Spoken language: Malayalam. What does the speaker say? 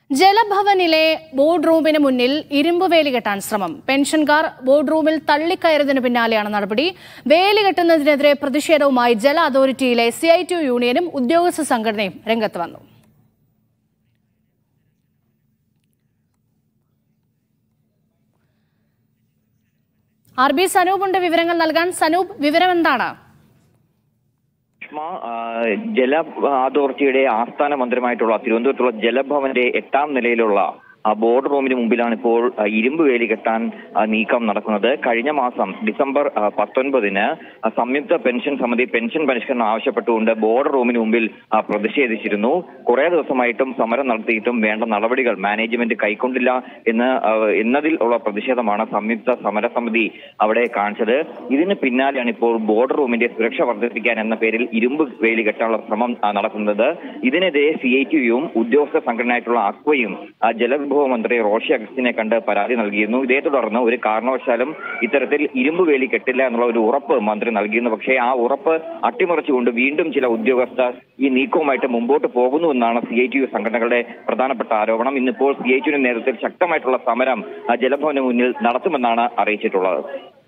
ജലഭവനിലെ ബോർഡ് റൂമിന് മുന്നിൽ ഇരുമ്പ് വേലി കെട്ടാൻ ശ്രമം പെൻഷൻകാർ ബോർഡ് റൂമിൽ തള്ളിക്കയറിയതിന് പിന്നാലെയാണ് നടപടി വേലി കെട്ടുന്നതിനെതിരെ പ്രതിഷേധവുമായി ജല അതോറിറ്റിയിലെ സി ഐ ടി യൂണിയനും ഉദ്യോഗസ്ഥ സംഘടനയും രംഗത്ത് വന്നു ആർ ബി സനൂപുണ്ട് വിവരങ്ങൾ നൽകാൻ സനൂപ് വിവരം എന്താണ് സുഷമ ആ, ജല അതോറിറ്റിയുടെ ആസ്ഥാന മന്ദിരമായിട്ടുള്ള തിരുവനന്തപുരത്തുള്ള ജലഭവന്റെ എട്ടാം നിലയിലുള്ള ആ ബോർഡ് റൂമിന് മുമ്പിലാണ് ഇപ്പോൾ ആ, ഇരുമ്പ് വേലി കെട്ടാൻ ആ, നീക്കം നടക്കുന്നത് കഴിഞ്ഞ മാസം ഡിസംബർ ആ, പത്തൊൻപതിന് ആ, സംയുക്ത പെൻഷൻ സമിതി പെൻഷൻ പരിഷ്കരണം ആവശ്യപ്പെട്ടുകൊണ്ട് ബോർഡ് റൂമിന് മുമ്പിൽ ആ, പ്രതിഷേധിച്ചിരുന്നു കുറെ ദിവസമായിട്ടും സമരം നടത്തിയിട്ടും വേണ്ട നടപടികൾ മാനേജ്മെന്റ് കൈക്കൊണ്ടില്ല എന്ന് ആ, എന്നതിൽ ഉള്ള പ്രതിഷേധമാണ് സംയുക്ത സമരസമിതി അവിടെ കാണിച്ചത് ഇതിന് പിന്നാലെയാണ് ഇപ്പോൾ ബോർഡ് റൂമിന്റെ സുരക്ഷ വർദ്ധിപ്പിക്കാൻ എന്ന പേരിൽ ഇരുമ്പ് വേലി കെട്ടാനുള്ള ശ്രമം ആ, നടക്കുന്നത് ഇതിനെതിരെ സി ഐ ടിയും ഉദ്യോഗസ്ഥ സംഘടനയായിട്ടുള്ള അക്വയും ആ, ജലവിഭവ മന്ത്രി റോഷി അഗസ്റ്റിനെ കണ്ട് പരാതി നൽകിയിരുന്നു ഇതേ തുടർന്ന് ഒരു കാരണവശാലും ഇത്തരത്തിൽ ഇരുമ്പ് വേലി കെട്ടില്ല എന്നുള്ള ഒരു ഉറപ്പ് മന്ത്രി നൽകിയിരുന്നു പക്ഷേ ആ ഉറപ്പ് അട്ടിമറിച്ചുകൊണ്ട് വീണ്ടും ചില ഉദ്യോഗസ്ഥർ ഈ നീക്കവുമായിട്ട് മുമ്പോട്ട് പോകുന്നുവെന്നാണ് സി ഐ ടി യു സംഘടനകളുടെ പ്രധാനപ്പെട്ട ആരോപണം ഇന്നിപ്പോൾ സി ഐ ടിയുടെ നേതൃത്വത്തിൽ ശക്തമായിട്ടുള്ള സമരം ആ, ജലഭവന് മുന്നിൽ നടത്തുമെന്നാണ് അറിയിച്ചിട്ടുള്ളത്